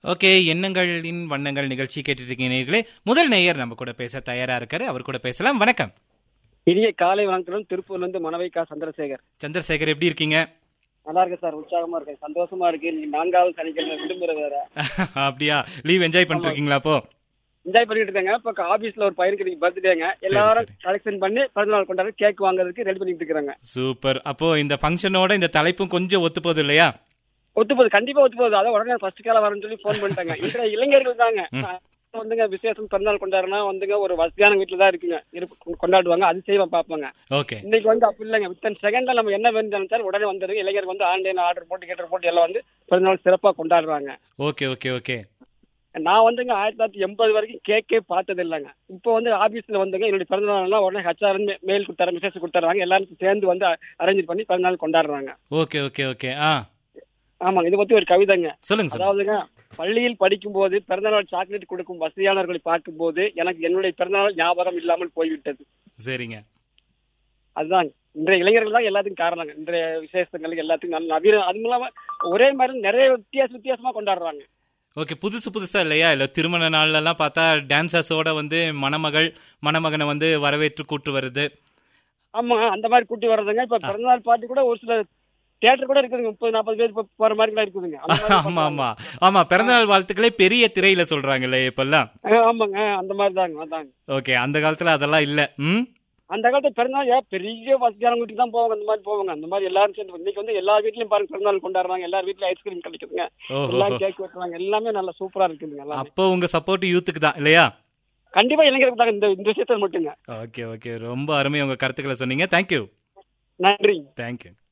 Okay எண்ணங்களின் வண்ணங்கள் நிகழ்ச்சி கேட்டுட்டு இருக்கீங்களே முதல் நேயர் நம்ம கூட பேச தயாரா இருக்காரு அவர் கூட பேசலாம் வணக்கம் இனிய காலை வணக்கத்துடன் திருப்பூர்ல இருந்து மனவைக்கா சந்திரசேகர் சந்திரசேகர் எப்படி இருக்கீங்க நல்லா இருக்கு சார் உற்சாகமா இருக்கு சந்தோஷமா இருக்கு இன்னைக்கு நான்காவது சனிக்கிழமை விடுமுறை வேற அப்படியா லீவ் என்ஜாய் பண்ணிட்டு இருக்கீங்களா அப்போ என்ஜாய் பண்ணிட்டு இருக்காங்க இப்ப ஆபீஸ்ல ஒரு பையனுக்கு இன்னைக்கு பர்த்டேங்க எல்லாரும் சரி. கலெக்ஷன் பண்ணி பிறந்தநாள் கொண்டாட கேக் வாங்குறதுக்கு ரெடி பண்ணிட்டு இருக்காங்க சூப்பர் அப்போ இந்த ஃபங்க்ஷனோட இந்த தலைப்பும் கொஞ்சம் ஒத்து போகுது இல்லையா ஒத்து போகுது கண்டிப்பா ஒத்து போகுது அதான் உடனே ஃபர்ஸ்ட் கால வரேன்னு சொல்லி ஃபோன் பண்ணிட்டாங்க இன்றைய இளைஞர்கள் தாங்க வந்துங்க விசேஷம் பிறந்தநாள் கொண்டாடுனா வந்துங்க ஒரு வசதியான வீட்டுல தான் இருக்குங்க இருக்கு- கொண்டாடுவாங்க அது செய்வா பார்ப்பாங்க ஓகே இன்னைக்கு வந்து அப்படி இல்லைங்க வித்தன் செகண்ட்ல நம்ம என்ன வேணும் நினைச்சாலும் உடனே வந்துருங்க இளைஞர் வந்து ஆன்லைன் ஆர்டர் போட்டு கேட்டர் போட்டு எல்லாம் வந்து பிறந்தநாள் சிறப்பா கொண்டாடுறாங்க ஓகே ஓகே ஓகே நான் வந்துங்க ஆயிரத்தி தொள்ளாயிரத்தி எண்பது வரைக்கும் கேக்கே பார்த்தது இல்லைங்க இப்போ வந்து ஆபீஸ்ல வந்துங்க என்னுடைய பிறந்தநாள்லாம் உடனே ஹச்ஆர் மெயில் கொடுத்தாரு மெசேஜ் கொடுத்துறாங்க எல்லாரும் சேர்ந்து வந்து அரேஞ்ச் பண்ணி பிறந்தநாள் கொண்டாடுறாங்க ஓகே ஓகே ஓகே ஆ ஆமாங்க இதை பத்தி ஒரு கவிதைங்க சொல்லுங்க சொல்லுங்க அதாவதுங்க பள்ளியில் படிக்கும்போது பிறந்தநாள் சாக்லேட் கொடுக்கும் வசதியானவர்களை பார்க்கும்போது எனக்கு என்னுடைய பிறந்தநாள் ஞாபகம் இல்லாமல் போய்விட்டது சரிங்க அதுதான் இன்றைய இளைஞர்கள் தான் எல்லாத்துக்கும் காரணங்க இன்றைய விசேஷங்களுக்கு எல்லாத்துக்கும் நல்ல நவீன அதுவும் இல்லாம ஒரே மாதிரி நிறைய வித்தியாச வித்தியாசமா கொண்டாடுறாங்க ஓகே புதுசு புதுசா இல்லையா இல்ல திருமண நாள்ல எல்லாம் பார்த்தா டான்சர்ஸோட வந்து மணமகள் மணமகனை வந்து வரவேற்று கூட்டு வருது ஆமா அந்த மாதிரி கூட்டி வர்றதுங்க இப்ப பிறந்தநாள் பார்ட்டி கூட ஒரு சில தியேட்டர் கூட இருக்குதுங்க முப்பது நாற்பது பேர் இப்ப போற மாதிரி கூட இருக்குதுங்க அந்த மாதிரி ஆமா ஆமா ஆமா பிறந்தநாள் வாழ்த்துக்களே பெரிய திரையில சொல்றாங்கல்ல இப்பெல்லாம் ஆ, ஆமாங்க அந்த மாதிரி தாங்க அதாங்க ஓகே அந்த காலத்துல அதெல்லாம் இல்ல ம் அந்த காலத்துல பிறந்தநாள் ஏன் பெரிய வசதியான வீட்டுக்கு தான் போவாங்க அந்த மாதிரி போவாங்க அந்த மாதிரி எல்லாரும் சேர்ந்து இன்னைக்கு வந்து எல்லா வீட்லயும் பாருங்க பிறந்தநாள் கொண்டாடுறாங்க எல்லார் வீட்லயும் ஐஸ்கிரீம் கிடைக்குதுங்க ஓஹோ எல்லாம் கேக் வெட்டுறாங்க எல்லாமே நல்லா சூப்பரா இருக்குதுங்க எல்லாமே அப்போ உங்க சப்போர்ட் யூத்துக்கு தான் இல்லையா கண்டிப்பா இளைஞருக்கு தாங்க இந்த இந்த விஷயத்துல மட்டுங்க ஓகே ஓகே ரொம்ப அருமை உங்க கருத்துக்களை சொன்னீங்க தேங்க்யூ நன்றி தேங்க்யூ